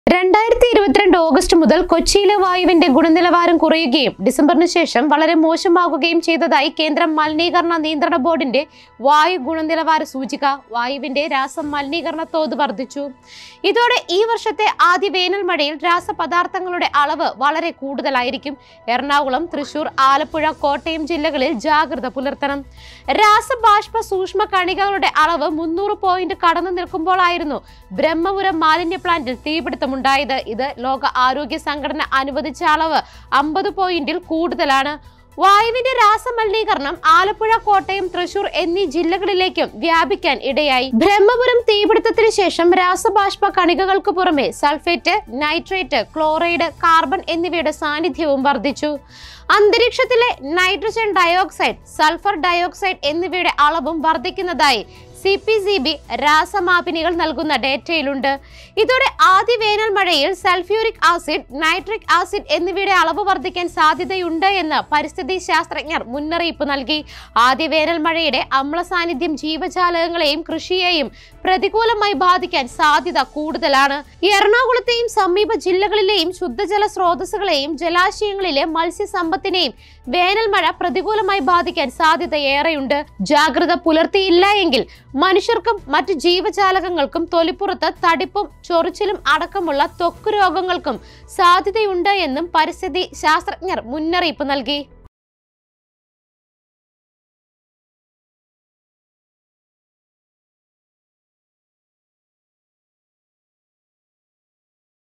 രണ്ടായിരത്തി ഇരുപത്തിരണ്ട് ഓഗസ്റ്റ് മുതൽ കൊച്ചിയിലെ വായുവിന്റെ ഗുണനിലവാരം കുറയുകയും ഡിസംബറിന് ശേഷം വളരെ മോശമാകുകയും ചെയ്തതായി കേന്ദ്ര മലിനീകരണ നിയന്ത്രണ ബോർഡിന്റെ വായു ഗുണനിലവാര സൂചിക വായുവിന്റെ രാസ മലിനീകരണ തോത് വർദ്ധിച്ചു ഇതോടെ ഈ വർഷത്തെ ആദ്യ വേനൽ മഴയിൽ രാസപദാർത്ഥങ്ങളുടെ അളവ് വളരെ കൂടുതലായിരിക്കും എറണാകുളം തൃശൂർ ആലപ്പുഴ കോട്ടയം ജില്ലകളിൽ ജാഗ്രത പുലർത്തണം രാസബാഷ്പ സൂക്ഷ്മ കണികകളുടെ അളവ് മുന്നൂറ് പോയിന്റ് കടന്നു നിൽക്കുമ്പോഴായിരുന്നു ബ്രഹ്മപുരം മാലിന്യ പ്ലാന്റിൽ തീപിടുത്തമുണ്ടായത് ഇത് ലോക ആരോഗ്യ സംഘടന അനുവദിച്ച അളവ് അമ്പത് പോയിന്റിൽ കൂടുതലാണ് വായുവിന്റെ രാസമലിനീകരണം ആലപ്പുഴ കോട്ടയം തൃശൂർ എന്നീ ജില്ലകളിലേക്കും വ്യാപിക്കാൻ ഇടയായി ബ്രഹ്മപുരം തീപിടുത്തത്തിന് ശേഷം രാസബാഷ്പ കണികകൾക്ക് പുറമെ സൾഫേറ്റ് നൈട്രേറ്റ് ക്ലോറൈഡ് കാർബൺ എന്നിവയുടെ സാന്നിധ്യവും വർദ്ധിച്ചു അന്തരീക്ഷത്തിലെ നൈട്രജൻ ഡയോക്സൈഡ് സൾഫർ ഡയോക്സൈഡ് എന്നിവയുടെ അളവും വർദ്ധിക്കുന്നതായി സി പി സി ബി രാസമാപിനികൾ നൽകുന്ന ഡേറ്റയിലുണ്ട് ഇതോടെ ആദ്യ വേനൽ മഴയിൽ സൾഫ്യൂരിക് ആസിഡ് നൈട്രിക് ആസിഡ് എന്നിവയുടെ അളവ് വർദ്ധിക്കാൻ സാധ്യതയുണ്ട് എന്ന് പരിസ്ഥിതി ശാസ്ത്രജ്ഞർ മുന്നറിയിപ്പ് നൽകി ആദ്യ വേനൽ മഴയുടെ അമ്ല സാന്നിധ്യം ജീവജാലകങ്ങളെയും കൃഷിയെയും പ്രതികൂലമായി ബാധിക്കാൻ സാധ്യത കൂടുതലാണ് എറണാകുളത്തെയും സമീപ ജില്ലകളിലെയും ശുദ്ധജല സ്രോതസ്സുകളെയും ജലാശയങ്ങളിലെ മത്സ്യസമ്പത്തിനെയും വേനൽ മഴ പ്രതികൂലമായി ബാധിക്കാൻ സാധ്യത ഏറെയുണ്ട് ജാഗ്രത പുലർത്തിയില്ല എങ്കിൽ മനുഷ്യർക്കും മറ്റ് ജീവജാലകങ്ങൾക്കും തൊലിപ്പുറത്ത് തടിപ്പും ചൊറിച്ചിലും അടക്കമുള്ള ത്വക്ക് രോഗങ്ങൾക്കും സാധ്യതയുണ്ട് എന്നും പരിസ്ഥിതി ശാസ്ത്രജ്ഞർ മുന്നറിയിപ്പ് നൽകി